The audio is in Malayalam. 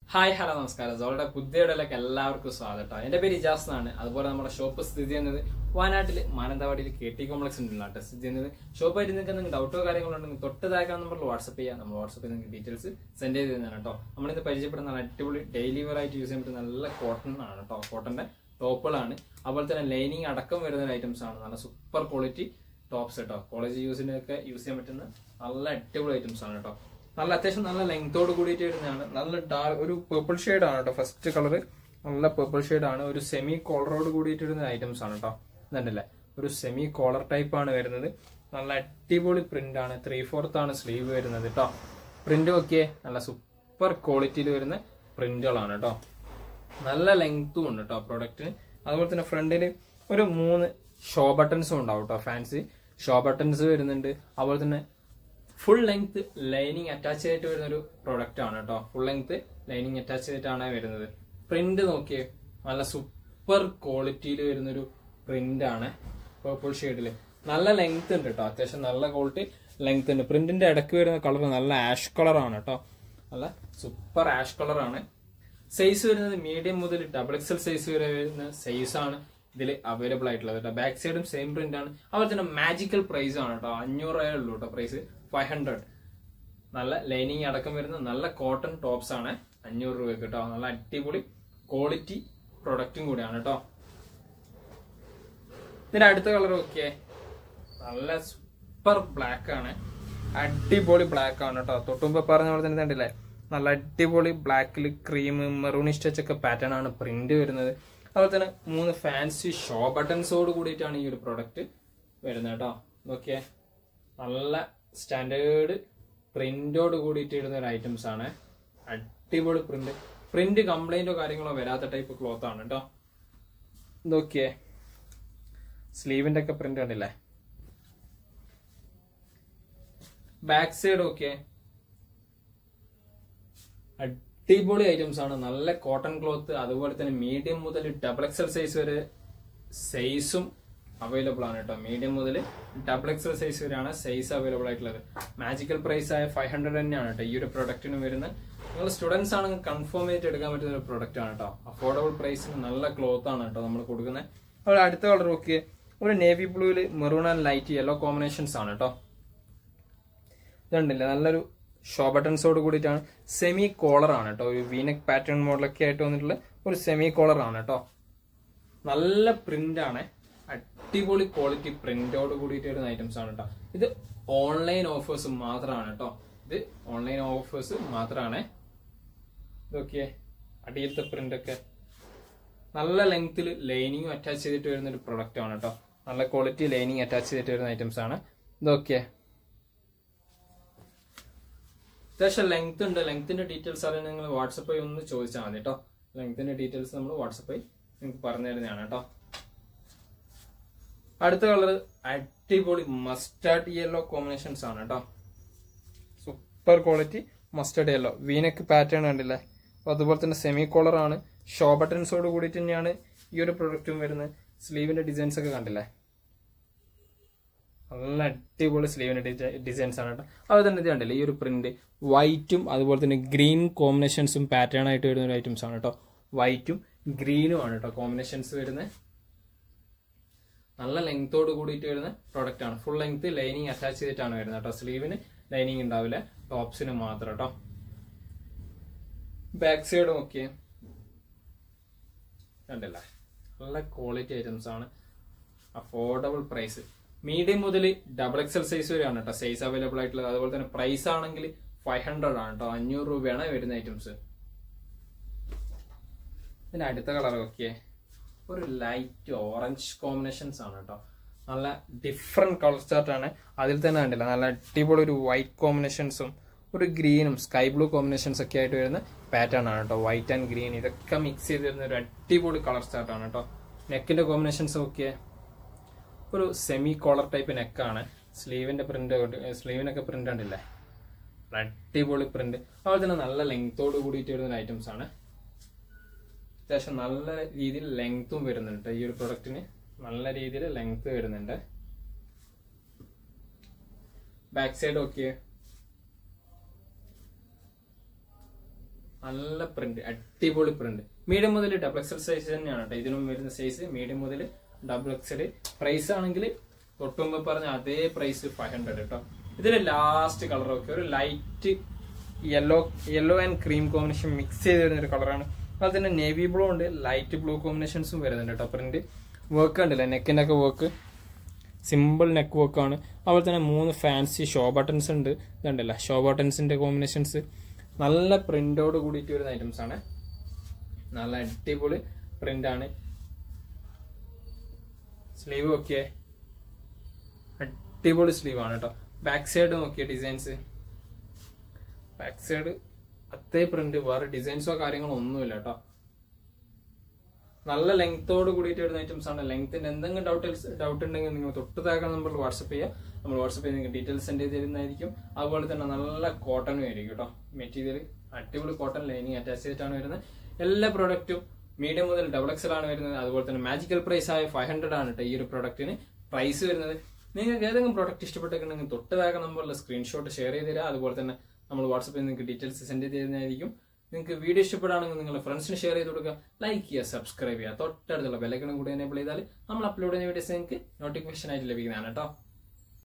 ഹായ് ഹലോ നമസ്കാരം സോളുടെ പുതിയയിടയിലേക്ക് എല്ലാവർക്കും സ്വാഗതം എന്റെ പേര് ഇജാസ് എന്നാണ് അതുപോലെ നമ്മുടെ ഷോപ്പ് സ്ഥിതി ചെയ്യുന്നത് വയനാട്ടിൽ മാനന്തവാടിയിൽ കെ ടി കോംപ്ലക്സ് ഉണ്ടല്ലോ സ്ഥിതി ചെയ്യുന്നത് ഷോപ്പായിട്ട് നിങ്ങൾക്ക് എന്തെങ്കിലും ഡൗട്ടോ കാര്യങ്ങളോ ഉണ്ടെങ്കിൽ തൊട്ട് താഴെ നമ്പറിൽ വാട്സപ്പ് ചെയ്യാം നമ്മൾ വാട്സപ്പിൽ നിങ്ങൾക്ക് ഡീറ്റെയിൽസ് സെൻഡ് ചെയ്ത് തരുന്നതാണ് കേട്ടോ നമ്മളിത് പരിചയപ്പെടുന്ന നല്ല അടിപൊളി ഡെയിലി വെയർ ആയിട്ട് യൂസ് ചെയ്യാൻ പറ്റുന്ന നല്ല കോട്ടൺ ആണ് കേട്ടോ കോട്ടന്റെ ടോപ്പുകളാണ് അതുപോലെ തന്നെ ലൈനിങ് അടക്കം വരുന്ന ഐറ്റംസ് ആണ് നല്ല സൂപ്പർ ക്വാളിറ്റി ടോപ്സ് കേട്ടോ കോളേജ് യൂസിനൊക്കെ യൂസ് ചെയ്യാൻ പറ്റുന്ന നല്ല അടിപൊളി ഐറ്റംസ് ആണ് കേട്ടോ നല്ല അത്യാവശ്യം നല്ല ലെങ്തോട് കൂടിയിട്ട് വരുന്നതാണ് നല്ല ഡാർക്ക് ഒരു പേർപ്പിൾ ഷെയ്ഡ് ആണ് കേട്ടോ ഫസ്റ്റ് കളർ നല്ല പേർപ്പിൾ ഷെയ്ഡ് ആണ് ഒരു സെമി കോളറോട് കൂടിയിട്ട് വരുന്ന ഐറ്റംസ് ആണ് കേട്ടോ ഇതുണ്ടല്ലേ ഒരു സെമി കോളർ ടൈപ്പ് ആണ് വരുന്നത് നല്ല അടിപൊളി പ്രിന്റ് ആണ് ത്രീ ഫോർത്ത് ആണ് സ്ലീവ് വരുന്നത് കേട്ടോ പ്രിന്റ് ഒക്കെ നല്ല സൂപ്പർ ക്വാളിറ്റിയിൽ വരുന്ന പ്രിന്റുകളാണ് കേട്ടോ നല്ല ലെങ്ത്തും ഉണ്ട് കേട്ടോ പ്രോഡക്റ്റിന് അതുപോലെ തന്നെ ഫ്രണ്ടിൽ ഒരു മൂന്ന് ഷോ ബട്ടൺസും ഉണ്ടാവും കേട്ടോ ഫാൻസി ഷോ ബട്ടൺസ് വരുന്നുണ്ട് അതുപോലെ തന്നെ ഫുൾ ലെങ്ത് ലൈനിങ് അറ്റാച്ച് ചെയ്തിട്ട് വരുന്ന ഒരു പ്രോഡക്റ്റ് ആണ് കേട്ടോ ഫുൾ ലെങ്ത് ലൈനിങ് അറ്റാച്ച് ചെയ്തിട്ടാണ് വരുന്നത് പ്രിന്റ് നോക്കിയേ നല്ല സൂപ്പർ ക്വാളിറ്റിയിൽ വരുന്ന ഒരു പ്രിന്റ് ആണ് പേർപ്പിൾ ഷെയ്ഡിൽ നല്ല ലെങ്ത് ഉണ്ട് കേട്ടോ അത്യാവശ്യം നല്ല ക്വാളിറ്റി ലെങ്ത് ഉണ്ട് പ്രിന്റിന്റെ ഇടയ്ക്ക് വരുന്ന കളർ നല്ല ആഷ് കളർ ആണ് കേട്ടോ നല്ല സൂപ്പർ ആഷ് കളർ ആണ് സൈസ് വരുന്നത് മീഡിയം മുതൽ ഡബിൾ എക്സൽ സൈസ് വരെ വരുന്ന സൈസ് ആണ് ഇതിൽ അവൈലബിൾ ആയിട്ടുള്ളത് കേട്ടോ ബാക്ക് സൈഡും സെയിം പ്രിന്റ് ആണ് അതുപോലെ തന്നെ മാജിക്കൽ പ്രൈസ് ആണ് കേട്ടോ അഞ്ഞൂറ് രൂപയേ ഉള്ളൂ കേട്ടോ പ്രൈസ് ഫൈവ് ഹൺഡ്രഡ് നല്ല ലൈനിങ് അടക്കം വരുന്ന നല്ല കോട്ടൺ ടോപ്സ് ആണ് അഞ്ഞൂറ് രൂപയ്ക്ക് കേട്ടോ നല്ല അടിപൊളി ക്വാളിറ്റി പ്രൊഡക്റ്റും കൂടിയാണ് കേട്ടോ ഇതിന്റെ അടുത്ത കളർ നോക്കിയേ നല്ല സൂപ്പർ ബ്ലാക്ക് ആണ് അടിപൊളി ബ്ലാക്ക് ആണ് കേട്ടോ തൊട്ടുമ്പോ പറഞ്ഞ പോലെ തന്നെ കണ്ടില്ലേ നല്ല അടിപൊളി ബ്ലാക്കിൽ ക്രീം മെറൂണിഷ് ടച്ച് ഒക്കെ പാറ്റേൺ ആണ് പ്രിന്റ് വരുന്നത് അതുപോലെ തന്നെ മൂന്ന് ഫാൻസി ഷോ ബട്ടൺസോട് കൂടിയിട്ടാണ് ഈ ഒരു പ്രൊഡക്റ്റ് വരുന്നത് കേട്ടോ നോക്കിയേ നല്ല സ്റ്റാൻഡേർഡ് പ്രിന്റോട് കൂടിയിട്ട് ഇടുന്ന ഒരു ഐറ്റംസ് ആണ് അടിപൊളി പ്രിന്റ് പ്രിന്റ് കംപ്ലൈന്റോ കാര്യങ്ങളോ വരാത്ത ടൈപ്പ് ക്ലോത്ത് ആണ് കേട്ടോ നോക്കിയേ സ്ലീവിന്റെ ഒക്കെ പ്രിന്റ് കണ്ടില്ലേ ബാക്ക് സൈഡ് ഒക്കെ അടിപൊളി ഐറ്റംസ് ആണ് നല്ല കോട്ടൺ ക്ലോത്ത് അതുപോലെ തന്നെ മീഡിയം മുതൽ ഡബിൾ എക്സൽ സൈസ് വരെ സൈസും അവൈലബിൾ ആണ് കേട്ടോ മീഡിയം മുതൽ ഡബിൾ എക്സൽ സൈസ് വരെയാണ് സൈസ് അവൈലബിൾ ആയിട്ടുള്ളത് മാജിക്കൽ പ്രൈസ് ആയ ഫൈവ് ഹൺഡ്രഡ് തന്നെയാണ് കേട്ടോ ഈ ഒരു പ്രൊഡക്റ്റിന് വരുന്നത് നിങ്ങൾ സ്റ്റുഡൻസ് ആണെങ്കിൽ കൺഫേം ആയിട്ട് എടുക്കാൻ പറ്റുന്ന ഒരു പ്രൊഡക്റ്റ് ആണ് കേട്ടോ അഫോർഡബിൾ പ്രൈസിന് നല്ല ക്ലോത്ത് ആണ് കേട്ടോ നമ്മൾ കൊടുക്കുന്നത് അതുപോലെ അടുത്ത കളർ നോക്കിയേ ഒരു നേവി ബ്ലൂവിൽ maroon and light yellow combinations ആണ് കേട്ടോ ഇതുണ്ടല്ലേ നല്ലൊരു ഷോ ബട്ടൺസോട് കൂടിയിട്ടാണ് സെമി കോളർ ആണ് കേട്ടോ ഒരു വീനക് പാറ്റേൺ മോഡലൊക്കെ ആയിട്ട് വന്നിട്ടുള്ള ഒരു സെമി കോളർ ആണ് കേട്ടോ നല്ല പ്രിന്റ് ആണ് അടിപൊളി ക്വാളിറ്റി പ്രിന്റോട് കൂടിയിട്ട് വരുന്ന ഐറ്റംസ് ആണ് കേട്ടോ ഇത് ഓൺലൈൻ ഓഫേഴ്സ് മാത്രമാണ് കേട്ടോ ഇത് ഓൺലൈൻ ഓഫേഴ്സ് മാത്രമാണ് ഇതൊക്കെ അടിയിലത്തെ പ്രിന്റ് ഒക്കെ നല്ല ലെങ്ത്തിൽ ലൈനിങ്ങും അറ്റാച്ച് ചെയ്തിട്ട് വരുന്ന ഒരു പ്രൊഡക്റ്റ് ആണ് കേട്ടോ നല്ല ക്വാളിറ്റി ലൈനിങ് അറ്റാച്ച് ചെയ്തിട്ട് വരുന്ന ഐറ്റംസ് ആണ് ഇതൊക്കെ അത്യാവശ്യം ലെങ്ത് ഉണ്ട് ലെങ്ത്തിന്റെ ഡീറ്റെയിൽസ് അറിയാൻ നിങ്ങൾ വാട്സപ്പ് വഴി ഒന്ന് ചോദിച്ചാൽ മതി കേട്ടോ ലെങ്ത്തിന്റെ ഡീറ്റെയിൽസ് നമ്മൾ വാട്സപ്പ് വഴി നിങ്ങൾക്ക് പറഞ്ഞു തരുന്നതാണ് കേട്ടോ അടുത്ത കളർ അടിപൊളി മസ്റ്റാർഡ് യെല്ലോ കോമ്പിനേഷൻസ് ആണ് കേട്ടോ സൂപ്പർ ക്വാളിറ്റി മസ്റ്റർഡ് യെല്ലോ വീനക്ക് പാറ്റേൺ കണ്ടില്ലേ അപ്പൊ അതുപോലെ തന്നെ സെമി കോളർ ആണ് ഷോ ബട്ടൺസോട് കൂടിയിട്ട് തന്നെയാണ് ഈ ഒരു പ്രൊഡക്റ്റും വരുന്നത് സ്ലീവിന്റെ ഡിസൈൻസ് ഒക്കെ കണ്ടില്ലേ നല്ല അടിപൊളി സ്ലീവിന്റെ ഡിസൈൻസ് ആണ് കേട്ടോ അതുപോലെ തന്നെ ഇത് കണ്ടില്ലേ ഈ ഒരു പ്രിന്റ് വൈറ്റും അതുപോലെ തന്നെ ഗ്രീൻ കോമ്പിനേഷൻസും പാറ്റേൺ ആയിട്ട് വരുന്ന ഒരു ഐറ്റംസ് ആണ് കേട്ടോ വൈറ്റും ഗ്രീനും ആണ് കേട്ടോ കോമ്പിനേഷൻസ് വരുന്നത് നല്ല ലെങ്തോട് കൂടിയിട്ട് വരുന്ന പ്രോഡക്റ്റ് ആണ് ഫുൾ ലെങ്ത് ലൈനിങ് അറ്റാച്ച് ചെയ്തിട്ടാണ് വരുന്നത് കേട്ടോ സ്ലീവിന് ലൈനിങ് ഉണ്ടാവില്ല ടോപ്സിന് മാത്രം കേട്ടോ ബാക്ക് സൈഡ് നോക്കിയേ കണ്ടില്ല നല്ല ക്വാളിറ്റി ഐറ്റംസ് ആണ് അഫോർഡബിൾ പ്രൈസ് മീഡിയം മുതൽ ഡബിൾ എക്സൽ സൈസ് വരെയാണ് കേട്ടോ സൈസ് അവൈലബിൾ ആയിട്ടുള്ളത് അതുപോലെ തന്നെ പ്രൈസ് ആണെങ്കിൽ ഫൈവ് ഹൺഡ്രഡ് ആണ് കേട്ടോ അഞ്ഞൂറ് രൂപയാണ് വരുന്ന ഐറ്റംസ് പിന്നെ അടുത്ത കളർ നോക്കിയേ ഒരു ലൈറ്റ് ഓറഞ്ച് കോമ്പിനേഷൻസ് ആണ് കേട്ടോ നല്ല ഡിഫറെന്റ് കളർ ചാർട്ട് ആണ് അതിൽ തന്നെ കണ്ടില്ല നല്ല അടിപൊളി ഒരു വൈറ്റ് കോമ്പിനേഷൻസും ഒരു ഗ്രീനും സ്കൈ ബ്ലൂ കോമ്പിനേഷൻസ് ഒക്കെ ആയിട്ട് വരുന്ന പാറ്റേൺ ആണ് കേട്ടോ വൈറ്റ് ആൻഡ് ഗ്രീൻ ഇതൊക്കെ മിക്സ് ചെയ്ത് വരുന്ന ഒരു അടിപൊളി കളർ ചാർട്ട് ആണ് കേട്ടോ നെക്കിന്റെ കോമ്പിനേഷൻസ് ഒക്കെ ഒരു സെമി കോളർ ടൈപ്പ് നെക്കാണ് സ്ലീവിന്റെ പ്രിന്റ് സ്ലീവിനൊക്കെ പ്രിന്റ് ഉണ്ടല്ലേ അടിപൊളി പ്രിന്റ് അതുപോലെ തന്നെ നല്ല ലെങ്തോട് കൂടിയിട്ട് വരുന്ന ഐറ്റംസ് ആണ് അത്യാവശ്യം നല്ല രീതിയിൽ ലെങ്ത്തും വരുന്നുണ്ട് ഈ ഒരു പ്രൊഡക്റ്റിന് നല്ല രീതിയിൽ ലെങ്ത് വരുന്നുണ്ട് ബാക്ക് സൈഡ് ഓക്കെ നല്ല പ്രിന്റ് അടിപൊളി പ്രിന്റ് മീഡിയം മുതൽ ഡബിൾ എക്സൽ സൈസ് തന്നെയാണ് കേട്ടോ ഇതിനും വരുന്ന സൈസ് മീഡിയം മുതൽ ഡബിൾ എക്സൽ പ്രൈസ് ആണെങ്കിൽ തൊട്ടുമുമ്പ് പറഞ്ഞ അതേ പ്രൈസ് ഫൈവ് ഹൺഡ്രഡ് കേട്ടോ ഇതിന്റെ ലാസ്റ്റ് കളർ ഒക്കെ ഒരു light yellow yellow and cream combination mix ചെയ്ത് വരുന്ന ഒരു കളറാണ് അതുപോലെ തന്നെ നേവി ബ്ലൂ ഉണ്ട് ലൈറ്റ് ബ്ലൂ കോമ്പിനേഷൻസും വരുന്നുണ്ട് കേട്ടോ പ്രിന്റ് വർക്ക് ഉണ്ടല്ലോ നെക്കിന്റെ ഒക്കെ വർക്ക് സിമ്പിൾ നെക്ക് വർക്ക് ആണ് അതുപോലെ തന്നെ മൂന്ന് ഫാൻസി ഷോ ബട്ടൺസ് ഉണ്ട് ഇതുണ്ടല്ലോ ഷോ ബട്ടൺസിന്റെ കോമ്പിനേഷൻസ് നല്ല പ്രിന്റോട് കൂടിയിട്ട് വരുന്ന ഐറ്റംസ് ആണ് നല്ല അടിപൊളി പ്രിന്റ് ആണ് സ്ലീവ് നോക്കിയേ അടിപൊളി സ്ലീവ് ആണ് കേട്ടോ ബാക്ക് സൈഡ് നോക്കിയ ഡിസൈൻസ് ബാക്ക് സൈഡ് അത്തേ പ്രിന്റ് വേറെ ഡിസൈൻസോ കാര്യങ്ങളോ ഒന്നുമില്ല കേട്ടോ നല്ല ലെങ്ത്തോട് കൂടിയിട്ട് വരുന്ന ഐറ്റംസ് ആണ് ലെങ്ത്തിന്റെ എന്തെങ്കിലും ഡൗട്ട് ഡൗട്ട് ഉണ്ടെങ്കിൽ നിങ്ങൾ തൊട്ട് താഴെ നമ്മൾ വാട്സപ്പ് ചെയ്യുക നമ്മൾ വാട്സപ്പ് ചെയ്ത് നിങ്ങൾക്ക് ഡീറ്റെയിൽസ് സെൻഡ് ചെയ്ത് തരുന്നതായിരിക്കും അതുപോലെ തന്നെ നല്ല കോട്ടൺ ആയിരിക്കും കേട്ടോ മെറ്റീരിയൽ അടിപൊളി കോട്ടൺ ലൈനിങ് അറ്റാച്ച് ചെയ്തിട്ടാണ് വരുന്നത് എല്ലാ പ്രോഡക്റ്റും മീഡിയം മുതൽ ഡബിൾ എക്സൽ ആണ് വരുന്നത് അതുപോലെ തന്നെ മാജിക്കൽ പ്രൈസ് ആയ ഫൈവ് ഹൺഡ്രഡ് ആണ് കേട്ടോ ഈ ഒരു പ്രൊഡക്റ്റിന് പ്രൈസ് വരുന്നത് നിങ്ങൾക്ക് ഏതെങ്കിലും പ്രോഡക്റ്റ് ഇഷ്ടപ്പെട്ടെങ്കിൽ തൊട്ട് താഴെ നമ്പറിൽ സ്ക്രീൻഷോട്ട് ഷെയർ ചെയ്ത് തരിക അതുപോലെ തന്നെ നമ്മൾ വാട്സപ്പിൽ നിങ്ങൾക്ക് ഡീറ്റെയിൽസ് സെൻഡ് ചെയ്ത് തരുന്നതായിരിക്കും നിങ്ങൾക്ക് വീഡിയോ ഇഷ്ടപ്പെടുകയാണെങ്കിൽ നിങ്ങൾ ഫ്രണ്ട്സിന് ഷെയർ ചെയ്ത് കൊടുക്കുക ലൈക്ക് ചെയ്യുക സബ്സ്ക്രൈബ് ചെയ്യുക തൊട്ടടുത്തുള്ള ബെല്ലൈക്കണം കൂടി എനേബിൾ ചെയ്താൽ നമ്മൾ അപ്ലോഡ് ചെയ്യുന്ന വീഡിയോസ് നിങ്ങൾക്ക് നോട്ടിഫിക്കേഷൻ ആയിട്ട് ലഭിക്കുന്നതാണ് കേട്ടോ